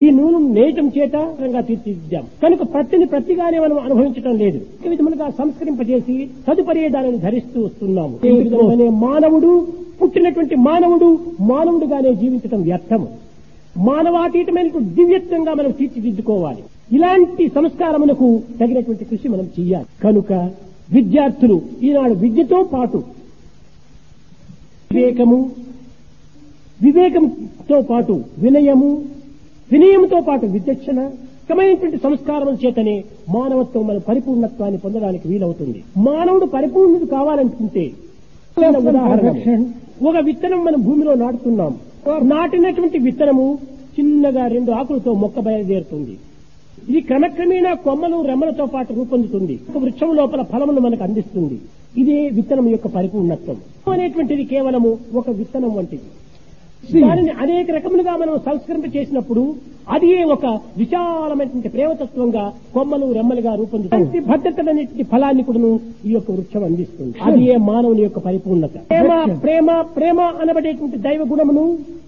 ఈ నూనె నేయటం చేత రంగా తీర్చిదిద్దాం కనుక ప్రతిని ప్రతిగానే మనం అనుభవించడం లేదు ఈ విధములుగా సంస్కరింపజేసి తదుపరి దానిని ధరిస్తూ వస్తున్నాము ఏ విధమనే మానవుడు పుట్టినటువంటి మానవుడు మానవుడుగానే జీవించటం వ్యర్థము మానవాతీతమైనటువంటి దివ్యత్వంగా మనం తీర్చిదిద్దుకోవాలి ఇలాంటి సంస్కారమునకు తగినటువంటి కృషి మనం చెయ్యాలి కనుక విద్యార్థులు ఈనాడు విద్యతో పాటు వివేకము వివేకంతో పాటు వినయము వినయంతో పాటు విచక్షణ క్రమైనటువంటి సంస్కారముల చేతనే మానవత్వం మన పరిపూర్ణత్వాన్ని పొందడానికి వీలవుతుంది మానవుడు పరిపూర్ణుడు కావాలనుకుంటే ఉదాహరణ ఒక విత్తనం మనం భూమిలో నాటుతున్నాం నాటినటువంటి విత్తనము చిన్నగా రెండు ఆకులతో మొక్క బయలుదేరుతుంది ఇది క్రమక్రమేణా కొమ్మలు రెమ్మలతో పాటు రూపొందుతుంది ఒక వృక్షం లోపల ఫలమును మనకు అందిస్తుంది ఇదే విత్తనం యొక్క పరిపూర్ణత్వం అనేటువంటిది కేవలము ఒక విత్తనం వంటిది దానిని అనేక రకములుగా మనం సంస్కరింప చేసినప్పుడు అది ఒక విశాలమైనటువంటి ప్రేమతత్వంగా కొమ్మలు రెమ్మలుగా రూపొందుతుంది భద్రతలనేటువంటి ఫలాన్ని కూడా ఈ యొక్క వృక్షం అందిస్తుంది అది ఏ మానవుని యొక్క పరిపూర్ణత ప్రేమ ప్రేమ ప్రేమ అనబడేటువంటి దైవ గుణమును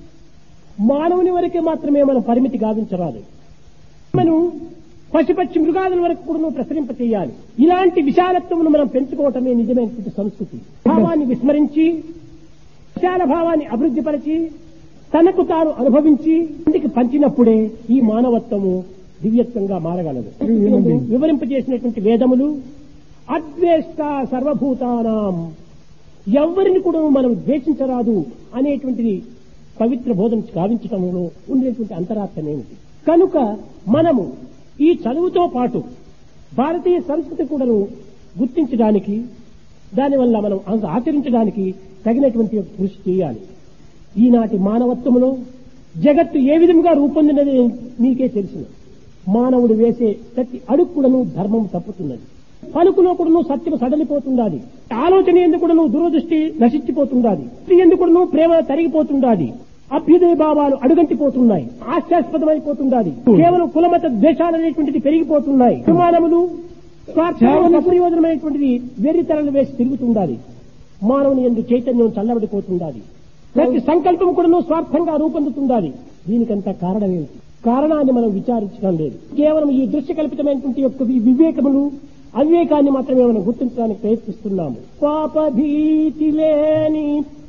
మానవుని వరకే మాత్రమే మనం పరిమితి గావించరాదు మనం పశుపక్షి మృగాదుల వరకు కూడా ప్రసరింప చేయాలి ఇలాంటి విశాలత్వమును మనం పెంచుకోవటమే నిజమైనటువంటి సంస్కృతి భావాన్ని విస్మరించి విశాల భావాన్ని అభివృద్ధిపరిచి తనకు తాను అనుభవించి ఇంటికి పంచినప్పుడే ఈ మానవత్వము దివ్యత్వంగా మారగలదు వివరింపజేసినటువంటి వేదములు అద్వేష్ట సర్వభూతానాం ఎవరిని కూడా మనం ద్వేషించరాదు అనేటువంటిది పవిత్ర బోధన గావించటంలో ఉండేటువంటి అంతరార్థం ఏమిటి కనుక మనము ఈ చదువుతో పాటు భారతీయ సంస్కృతి కూడాను గుర్తించడానికి దానివల్ల మనం అంత ఆచరించడానికి తగినటువంటి కృషి చేయాలి ఈనాటి మానవత్వములో జగత్తు ఏ విధంగా రూపొందినది మీకే తెలుసు మానవుడు వేసే ప్రతి అడుక్కుడను ధర్మం తప్పుతున్నది పలుకులో కూడాను సత్యం సడలిపోతుండాది ఆలోచన ఎందుకుడను దురదృష్టి నశించిపోతుండాది ఎందుకుడను ప్రేమ తరిగిపోతుండాది అభ్యుదయ భావాలు అడుగంటిపోతున్నాయి ఆశాస్పదమైపోతుండాది కేవలం కులమత ద్వేషాలు అనేటువంటిది పెరిగిపోతున్నాయి విమానములు స్వార్థ ప్రయోజనమైనటువంటిది వెర్రితరలు వేసి తిరుగుతుండాలి మానవుని ఎందు చైతన్యం చల్లబడిపోతుండాలి ప్రతి సంకల్పం కూడా స్వార్థంగా రూపొందుతుండాలి దీనికంత కారణం ఏమిటి కారణాన్ని మనం విచారించడం లేదు కేవలం ఈ దృశ్య కల్పితమైనటువంటి యొక్క ఈ వివేకములు అవివేకాన్ని మాత్రమే మనం గుర్తించడానికి ప్రయత్నిస్తున్నాము పాప భీతి లేని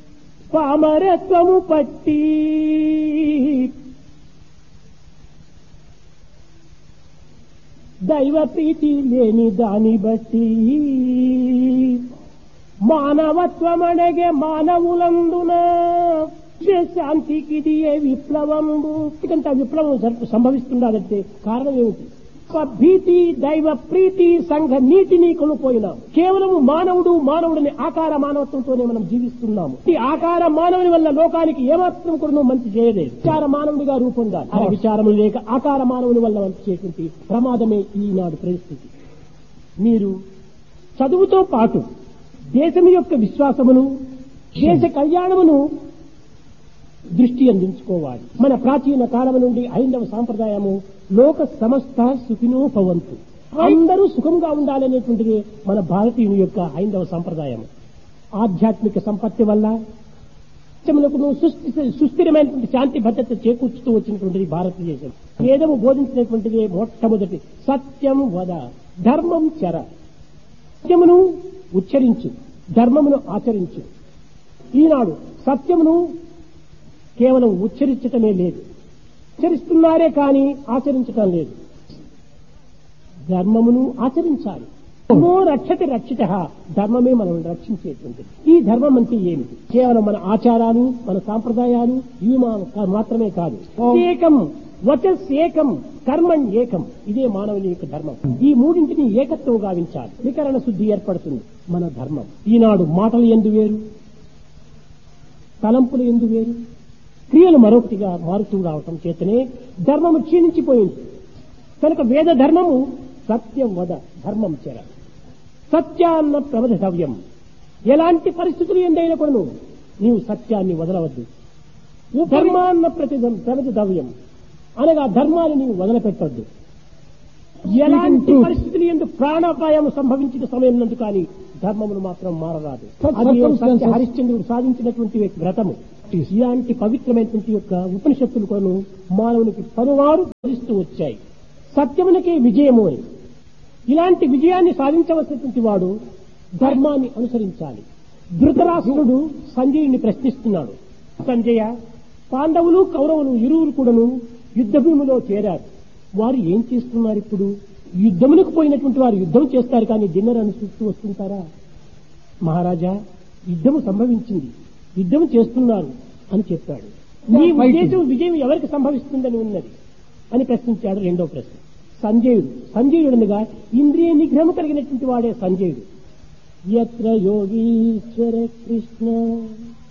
పామరత్వము పట్టి దైవ ప్రీతి లేని దాని బట్టి మానవత్వమనగే మానవులందున శాంతికి ఇది ఏ విప్లవంబు ఇకంత విప్లవం జరుపు సంభవిస్తుండాలంటే కారణం ఏమిటి భీతి దైవ ప్రీతి సంఘ నీతిని కొనుపోయినాం కేవలం మానవుడు మానవుడిని ఆకార మానవత్వంతోనే మనం జీవిస్తున్నాము ఈ ఆకార మానవుని వల్ల లోకానికి ఏమాత్రం కూడా మంచి చేయలేదు విచార మానవుడిగా రూపొందాలి ఆ విచారం లేక ఆకార మానవుని వల్ల మంచి చేటువంటి ప్రమాదమే ఈనాడు పరిస్థితి మీరు చదువుతో పాటు దేశం యొక్క విశ్వాసమును దేశ కళ్యాణమును దృష్టి అందించుకోవాలి మన ప్రాచీన కాలం నుండి ఐందవ సాంప్రదాయము లోక సమస్త సుఖినో భవంతు అందరూ సుఖంగా ఉండాలనేటువంటిది మన భారతీయుని యొక్క ఐందవ సంప్రదాయం ఆధ్యాత్మిక సంపత్తి వల్ల దేశములకు సుస్థిరమైనటువంటి శాంతి భద్రత చేకూర్చుతూ వచ్చినటువంటిది భారతదేశం వేదము బోధించినటువంటిది మొట్టమొదటి సత్యం వద ధర్మం చర సత్యమును ఉచ్చరించు ధర్మమును ఆచరించు ఈనాడు సత్యమును కేవలం ఉచ్చరించటమే లేదు ఉచ్చరిస్తున్నారే కానీ ఆచరించటం లేదు ధర్మమును ఆచరించాలి ధర్మో రక్షతి రక్షిత ధర్మమే మనం రక్షించేటువంటిది ఈ ధర్మం అంటే ఏమిటి కేవలం మన ఆచారాలు మన సాంప్రదాయాలు ఇవి మాత్రమే కాదు ఏకం వచస్ ఏకం కర్మం ఏకం ఇదే మానవుని యొక్క ధర్మం ఈ మూడింటిని ఏకత్వం గావించాలి వికరణ శుద్ధి ఏర్పడుతుంది మన ధర్మం ఈనాడు మాటలు ఎందు వేరు తలంపులు ఎందు వేరు క్రియలు మరొకటిగా మారుతూ రావటం చేతనే ధర్మము క్షీణించిపోయింది కనుక వేద ధర్మము సత్యం వద ధర్మం చెర సత్యాన్న ప్రవధవ్యం ఎలాంటి పరిస్థితులు ఎందైనా కూడా నీవు సత్యాన్ని వదలవద్దు ధర్మాన్న ప్రతి ప్రవధవ్యం అనగా ధర్మాన్ని నీవు వదిలిపెట్టద్దు ఎలాంటి పరిస్థితులు ఎందుకు ప్రాణాపాయం సంభవించిన సమయం నందు కానీ ధర్మమును మాత్రం మారరాదు అది హరిశ్చంద్రుడు సాధించినటువంటి వ్రతము ఇలాంటి పవిత్రమైనటువంటి యొక్క ఉపనిషత్తులు కొను మానవునికి పలువారు బోధిస్తూ వచ్చాయి సత్యమునకే విజయము అని ఇలాంటి విజయాన్ని సాధించవలసినటువంటి వాడు ధర్మాన్ని అనుసరించాలి ధృతరాష్ట్రుడు సంజయుని ప్రశ్నిస్తున్నాడు సంజయ పాండవులు కౌరవులు ఇరువురు కూడాను యుద్ధ భూమిలో చేరారు వారు ఏం చేస్తున్నారు ఇప్పుడు యుద్ధములకు పోయినటువంటి వారు యుద్ధం చేస్తారు కానీ డిన్నర్ అనుసరిస్తూ వస్తుంటారా మహారాజా యుద్ధము సంభవించింది యుద్ధం చేస్తున్నారు అని చెప్పాడు నీ ఉద్దేశం విజయం ఎవరికి సంభవిస్తుందని ఉన్నది అని ప్రశ్నించాడు రెండో ప్రశ్న సంజయుడు సంజయుడునగా ఇంద్రియ నిగ్రహం కలిగినటువంటి వాడే సంజయుడు ఎత్ర యోగీశ్వర కృష్ణ